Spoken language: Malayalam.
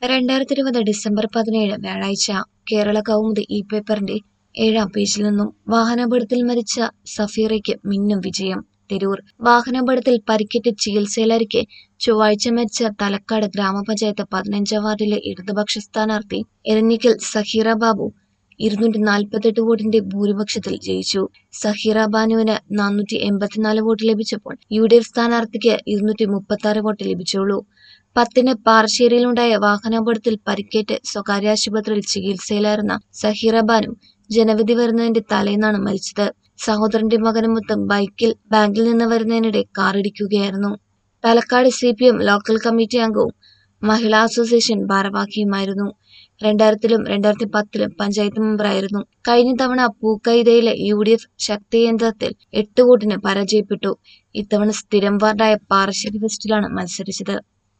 രണ്ടായിരത്തി ഇരുപത് ഡിസംബർ പതിനേഴ് വ്യാഴാഴ്ച കേരള കൗമുദി ഈ പേപ്പറിന്റെ ഏഴാം പേജിൽ നിന്നും വാഹനാപകടത്തിൽ മരിച്ച സഫീറയ്ക്ക് മിന്നും വിജയം തിരൂർ വാഹനാപകടത്തിൽ പരിക്കേറ്റ് ചികിത്സയിലായിരിക്കെ ചൊവ്വാഴ്ച മരിച്ച തലക്കാട് ഗ്രാമപഞ്ചായത്ത് പതിനഞ്ചാം വാർഡിലെ ഇടതുപക്ഷ സ്ഥാനാർത്ഥി എരഞ്ഞിക്കൽ സഹീറ ബാബു ഇരുന്നൂറ്റി നാൽപ്പത്തെട്ട് വോട്ടിന്റെ ഭൂരിപക്ഷത്തിൽ ജയിച്ചു സഹീറ ബാനുവിന് നാനൂറ്റി എൺപത്തിനാല് വോട്ട് ലഭിച്ചപ്പോൾ യു ഡി എഫ് സ്ഥാനാർത്ഥിക്ക് ഇരുന്നൂറ്റി മുപ്പത്തി ആറ് വോട്ട് ലഭിച്ചുള്ളൂ പത്തിന് പാറശ്ശേരിയിലുണ്ടായ വാഹനാപകടത്തിൽ പരിക്കേറ്റ് സ്വകാര്യ ആശുപത്രിയിൽ ചികിത്സയിലായിരുന്ന സഹീറ ബാനു ജനവിധി വരുന്നതിന്റെ തലേന്നാണ് മരിച്ചത് സഹോദരന്റെ മകനുമൊത്ത് ബൈക്കിൽ ബാങ്കിൽ നിന്ന് വരുന്നതിനിടെ കാറിടിക്കുകയായിരുന്നു Thalakkad C P M local committee അംഗവും മഹിളാ അസോസിയേഷൻ ഭാരവാഹിയുമായിരുന്നു രണ്ടായിരത്തിലും രണ്ടായിരത്തി പത്തിലും പഞ്ചായത്ത് മെമ്പറായിരുന്നു കഴിഞ്ഞ തവണ പൂക്കൈതയിലെ യു ഡി എഫ് ശക്തി കേന്ദ്രത്തിൽ എട്ട് വോട്ടിന് പരാജയപ്പെട്ടു ഇത്തവണ സ്ഥിരം വാർഡായ പാറശ്ശേരി വെസ്റ്റിലാണ് മത്സരിച്ചത്